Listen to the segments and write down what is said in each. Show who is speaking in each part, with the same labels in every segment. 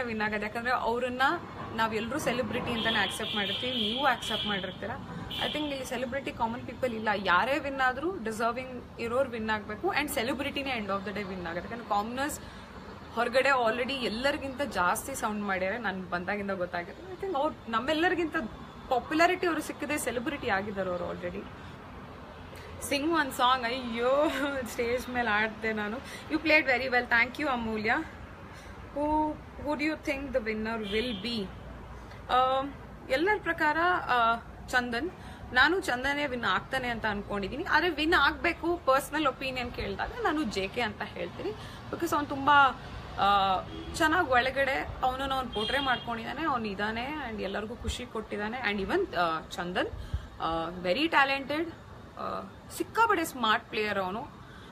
Speaker 1: win ಆಗೋದು ಯಾಕಂದ್ರೆ ಅವ್ರನ್ನ ನಾವೆಲ್ಲರೂ ಸೆಲೆಬ್ರಿಟಿ ಅಂತಾನೆ ಆಕ್ಸೆಪ್ಟ್ ಮಾಡಿರ್ತೀವಿ ನೀವು ಆಕ್ಸೆಪ್ಟ್ ಮಾಡಿರ್ತೀರ ಐ ಥಿಂಕ್ ಇಲ್ಲಿ ಸೆಲೆಬ್ರಿಟಿ ಕಾಮನ್ ಪೀಪಲ್ ಇಲ್ಲ ಯಾರೇ ವಿನ್ ಆದ್ರೂ ಡಿಸರ್ವಿಂಗ್ ಇರೋರು ವಿನ್ ಆಗಬೇಕು ಅಂಡ್ ಸೆಲೆಬ್ರಿಟಿನೇ end of the day win ಆಗುತ್ತೆ ಯಾಕಂದ್ರೆ ಕಾಮನರ್ಸ್ ಹೊರಗಡೆ ಆಲ್ರೆಡಿ ಎಲ್ಲರಿಗಿಂತ ಜಾಸ್ತಿ ಸೌಂಡ್ ಮಾಡ್ಯಾರೆ ನನ್ ಬಂದಾಗಿಂದ ಗೊತ್ತಾಗಿದೆ ಐ ಥಿಂಕ್ ಅವ್ರು ನಮ್ಮೆಲ್ಲರಿಗಿಂತ ಪಾಪ್ಯುಲಾರಿಟಿ ಅವರು ಸಿಕ್ಕಿದೆ ಸೆಲೆಬ್ರಿಟಿ ಆಗಿದ್ದಾರೆ ಅವರು ಆಲ್ರೆಡಿ ಸಿಂಗ್ ಒನ್ ಸಾಂಗ್ ಅಯ್ಯೋ ಸ್ಟೇಜ್ ಮೇಲೆ ಆಡ್ದೆ ನಾನು you played very well thank you Amulya who who do you think the winner will be ಎಲ್ಲರ ಪ್ರಕಾರ ಆ, ಚಂದನ್ ನಾನು ಚಂದನೇ ವಿನ್ ಆಗ್ತಾನೆ ಅಂತ ಅನ್ಕೊಂಡಿದ್ದೀನಿ ಆದರೆ ವಿನ್ ಆಗಬೇಕು ಪರ್ಸನಲ್ ಒಪಿನಿಯನ್ ಕೇಳಿದಾಗ ನಾನು ಜೆ ಕೆ ಅಂತ ಹೇಳ್ತೀನಿ ಬಿಕಾಸ್ ಅವ್ನು ತುಂಬ ಚೆನ್ನಾಗಿ ಒಳಗಡೆ ಅವನನ್ನು ಅವ್ನು ಪೋಟ್ರೆ ಮಾಡ್ಕೊಂಡಿದ್ದಾನೆ ಅವ್ನು ಇದ್ದಾನೆ ಆ್ಯಂಡ್ ಎಲ್ಲರಿಗೂ ಖುಷಿ ಕೊಟ್ಟಿದ್ದಾನೆ and even Chandan very talented ಸಿಕ್ಕಾಪಡೆ ಸ್ಮಾರ್ಟ್ ಪ್ಲೇಯರ್ ಅವನು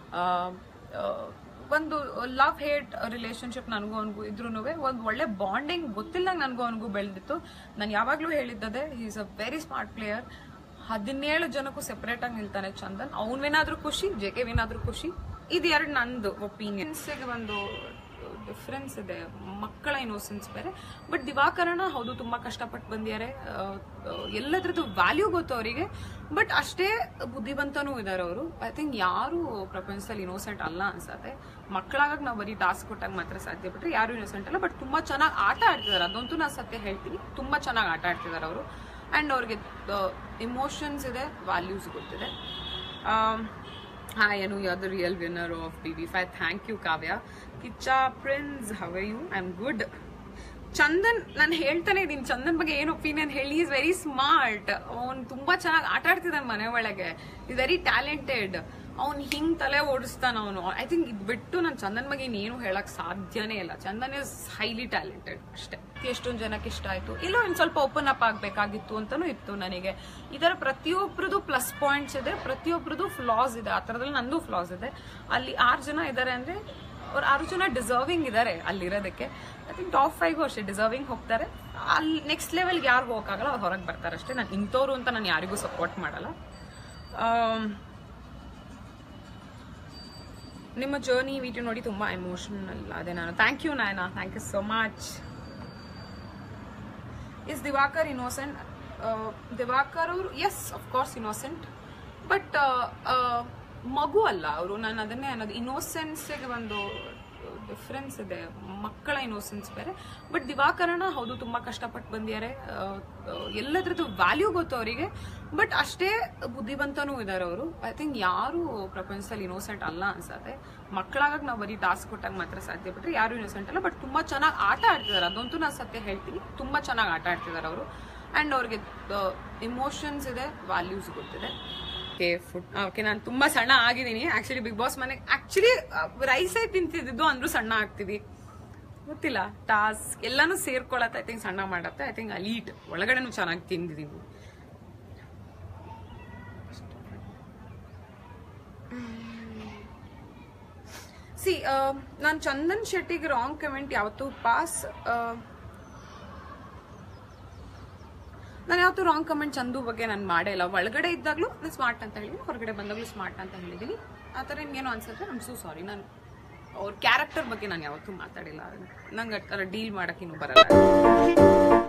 Speaker 1: ಒಂದು ಲವ್ ಹೇಟ್ ರಿಲೇಶನ್ಶಿಪ್ ನನಗೂ ಅವನಿಗೂ ಇದ್ರೂ ಒಂದು ಒಳ್ಳೆ ಬಾಂಡಿಂಗ್ ಗೊತ್ತಿಲ್ಲ ನನಗೂ ಅವನಿಗೂ ಬೆಳೆದಿತ್ತು ನಾನು ಯಾವಾಗಲೂ ಹೇಳಿದ್ದದೆ is a very smart player ಹದಿನೇಳು ಜನಕ್ಕೂ ಸೆಪರೇಟ್ ಆಗಿ ನಿಲ್ತಾನೆ ಚಂದನ್ ಅವನ್ವೇನಾದ್ರೂ ಖುಷಿ ಜೆ ಕೆ ವಿನಾದ್ರೂ ಖುಷಿ ಇದು ಎರಡು ನಂದು ಒಪಿನಿಯನ್ಸ್ಗೆ ಒಂದು ಡಿಫ್ರೆನ್ಸ್ ಇದೆ ಮಕ್ಕಳ ಇನ್ನೋಸೆನ್ಸ್ ಬೇರೆ ಬಟ್ ದಿವಾಕರಣ ಹೌದು ತುಂಬಾ ಕಷ್ಟಪಟ್ಟು ಬಂದಿದ್ದಾರೆ ಎಲ್ಲದ್ರದ್ದು ವ್ಯಾಲ್ಯೂ ಗೊತ್ತು ಅವರಿಗೆ ಬಟ್ ಅಷ್ಟೇ ಬುದ್ಧಿವಂತನೂ ಇದ್ದಾರೆ ಅವರು ಐ ಥಿಂಕ್ ಯಾರು ಪ್ರಪಂಚದಲ್ಲಿ ಇನ್ನೋಸೆಂಟ್ ಅಲ್ಲ ಅನ್ಸತ್ತೆ ಮಕ್ಕಳಾಗ ನಾವು ಬರೀ ಟಾಸ್ಕ್ ಕೊಟ್ಟಾಗ ಮಾತ್ರ ಸಾಧ್ಯ ಬಿಟ್ರೆ ಯಾರು ಇನ್ನೋಸೆಂಟ್ ಅಲ್ಲ ಬಟ್ ತುಂಬಾ ಚೆನ್ನಾಗಿ ಆಟ ಆಡ್ತಿದ್ದಾರೆ ಅದಂತೂ ನಾನು ಸತ್ಯ ಹೇಳ್ತೀನಿ ತುಂಬಾ ಚೆನ್ನಾಗಿ ಆಟ ಆಡ್ತಿದ್ದಾರೆ ಅವರು ಅಂಡ್ ಅವ್ರಿಗೆ ಇಮೋಷನ್ಸ್ ಇದೆ ವ್ಯಾಲ್ಯೂಸ್ ಗೊತ್ತಿದೆ hi Anu you are the real winner of B B ಫೈ thank you Kavya Kichcha prince how are you I am good Chandan ನಾನು ಹೇಳ್ತಾನೆ ಇದ್ದೀನಿ ಚಂದನ್ ಬಗ್ಗೆ ಏನು ಒಪಿನಿಯನ್ ಹೇಳಿ ಈಸ್ ವೆರಿ ಸ್ಮಾರ್ಟ್ ಅವ್ನು ತುಂಬಾ ಚೆನ್ನಾಗಿ ಆಟ ಆಡ್ತಿದ್ದಾನೆ ಮನೆ ಒಳಗೆ ಇಸ್ ವೆರಿ ಟ್ಯಾಲೆಂಟೆಡ್ ಅವ್ನು ಹಿಂಗ್ ತಲೆ ಓಡಿಸ್ತಾನ ಅವನು ಐ ಥಿಂಕ್ ಇದು ಬಿಟ್ಟು ನಾನು ಚಂದನ್ ಬಗ್ಗೆ ಇನ್ನೇನು ಹೇಳಕ್ ಸಾಧ್ಯನೇ ಇಲ್ಲ ಚಂದನ್ ಇಸ್ ಹೈಲಿ ಟ್ಯಾಲೆಂಟೆಡ್ ಅಷ್ಟೇ ಎಷ್ಟೊಂದು ಜನಕ್ಕೆ ಇಷ್ಟ ಆಯ್ತು ಇಲ್ಲೋ ಇನ್ನು ಸ್ವಲ್ಪ ಓಪನ್ ಅಪ್ ಆಗ್ಬೇಕಾಗಿತ್ತು ಅಂತಾನೂ ಇತ್ತು ನನಗೆ ಇದರ ಪ್ರತಿಯೊಬ್ಬರದು ಪ್ಲಸ್ ಪಾಯಿಂಟ್ಸ್ ಇದೆ ಪ್ರತಿಯೊಬ್ಬರದು ಫ್ಲಾಸ್ ಇದೆ ಆ ಥರದಲ್ಲಿ ನಂದು ಫ್ಲಾಸ್ ಇದೆ ಅಲ್ಲಿ ಆರು ಜನ ಇದ್ದಾರೆ ಅಂದ್ರೆ ಅವ್ರು ಆರು ಜನ ಡಿಸರ್ವಿಂಗ್ ಇದ್ದಾರೆ ಅಲ್ಲಿರೋದಕ್ಕೆ ಐ ಥಿಂಕ್ ಟಾಪ್ ಫೈವ್ ಅಷ್ಟೇ ಡಿಸರ್ವಿಂಗ್ ಹೋಗ್ತಾರೆ ಅಲ್ಲಿ ನೆಕ್ಸ್ಟ್ ಲೆವೆಲ್ಗೆ ಯಾರು ಹೋಗಕ್ಕಾಗಲ್ಲ ಅವ್ರು ಹೊರಗೆ ಬರ್ತಾರೆ ಅಷ್ಟೇ ನಾನು ಇಂಥವ್ರು ಅಂತ ನಾನು ಯಾರಿಗೂ ಸಪೋರ್ಟ್ ಮಾಡಲ್ಲ ಆಮ್, ನಿಮ್ಮ ಜರ್ನಿ ವಿಡಿಯೋ ನೋಡಿ ತುಂಬಾ ಎಮೋಷನಲ್ ಅದೇ ನಾನು thank you Nayana thank you so much is Divakar innocent Divakar ಅವರು ಎಸ್ ಕೋರ್ಸ್ ಇನ್ನೋಸೆಂಟ್ ಬಟ್ ಮಗು ಅಲ್ಲ ಅವರು ನಾನು ಅದನ್ನೇ ಅನ್ನೋದು ಇನ್ನೋಸೆನ್ಸ್ಗೆ ಒಂದು ಡಿಫ್ರೆನ್ಸ್ ಇದೆ ಮಕ್ಕಳ ಇನ್ನೋಸೆನ್ಸ್ ಬೇರೆ ಬಟ್ ದಿವಾಕರಣ ಹೌದು ತುಂಬಾ ಕಷ್ಟಪಟ್ಟು ಬಂದಿದ್ದಾರೆ ಎಲ್ಲದ್ರದ್ದು ವ್ಯಾಲ್ಯೂ ಗೊತ್ತು ಅವರಿಗೆ ಬಟ್ ಅಷ್ಟೇ ಬುದ್ಧಿವಂತನೂ ಇದ್ದಾರೆ ಅವರು ಐ ಥಿಂಕ್ ಯಾರು ಪ್ರಪಂಚದಲ್ಲಿ ಇನ್ನೋಸೆಂಟ್ ಅಲ್ಲ ಅನ್ಸತ್ತೆ ಮಕ್ಕಳಾಗ ನಾವು ಬರೀ ಟಾಸ್ಕ್ ಕೊಟ್ಟಾಗ ಮಾತ್ರ ಸಾಧ್ಯ ಬಿಟ್ರೆ ಯಾರು ಇನ್ನೋಸೆಂಟ್ ಅಲ್ಲ ಬಟ್ ತುಂಬಾ ಚೆನ್ನಾಗಿ ಆಟ ಆಡ್ತಿದ್ದಾರೆ ಅದಂತೂ ನಾನು ಸತ್ಯ ಹೇಳ್ತೀನಿ ತುಂಬಾ ಚೆನ್ನಾಗಿ ಆಟ ಆಡ್ತಿದ್ದಾರೆ ಅವರು ಅಂಡ್ ಅವ್ರಿಗೆ ಇಮೋಷನ್ಸ್ ಇದೆ ವ್ಯಾಲ್ಯೂಸ್ ಗೊತ್ತಿದೆ ಓಕೆ ಫುಡ್ ಓಕೆ ನಾನು ತುಂಬಾ ಸಣ್ಣ ಆಗಿದ್ದೀನಿ ಆಕ್ಚುಲಿ ಬಿಗ್ ಬಾಸ್ ಮನೆಗೆ ಆಕ್ಚುಲಿ ರೈಸೇ ತಿಂತಿದ್ದು ಅಂದ್ರೂ ಸಣ್ಣ ಆಗ್ತೀವಿ ಗೊತ್ತಿಲ್ಲ ಟಾಸ್ಕ್ ಎಲ್ಲಾನು ಸೇರ್ಕೊಳತ್ತೆ ಐ ಥಿಂಕ್ ಸಣ್ಣ ಮಾಡತ್ತೆ ಐ ಥಿಂಕ್ ಅಲೀಟ್ ಒಳಗಡೆನೂ ಚೆನ್ನಾಗಿ ತಿಂದಿದೀವಿ ಸಿ ನಾನು ಚಂದನ್ ಶೆಟ್ಟಿಗೆ ರಾಂಗ್ ಕಮೆಂಟ್ ಯಾವತ್ತೂ ಪಾಸ್ ನಾನು ಯಾವತ್ತೂ ರಾಂಗ್ ಕಮೆಂಟ್ ಚಂದು ಬಗ್ಗೆ ನಾನು ಮಾಡೇ ಇಲ್ಲ ಒಳಗಡೆ ಇದ್ದಾಗಲೂ ನಾನು ಸ್ಮಾರ್ಟ್ ಅಂತ ಹೇಳಿದ್ದೀನಿ ಹೊರಗಡೆ ಬಂದಾಗಲೂ ಸ್ಮಾರ್ಟ್ ಅಂತ ಹೇಳಿದ್ದೀನಿ ಆ ಥರ ನಿಮ್ಗೇನು ಅನ್ಸಿದ್ರೆ ಐಮ್ ಸೂ ಸಾರಿ ನಾನು ಅವ್ರ ಕ್ಯಾರೆಕ್ಟರ್ ಬಗ್ಗೆ ನಾನು ಯಾವತ್ತೂ ಮಾತಾಡಿಲ್ಲ ನಂಗೆ ಆ ಥರ ಡೀಲ್ ಮಾಡೋಕ್ಕಿನ್ನೂ ಬರಲ್ಲ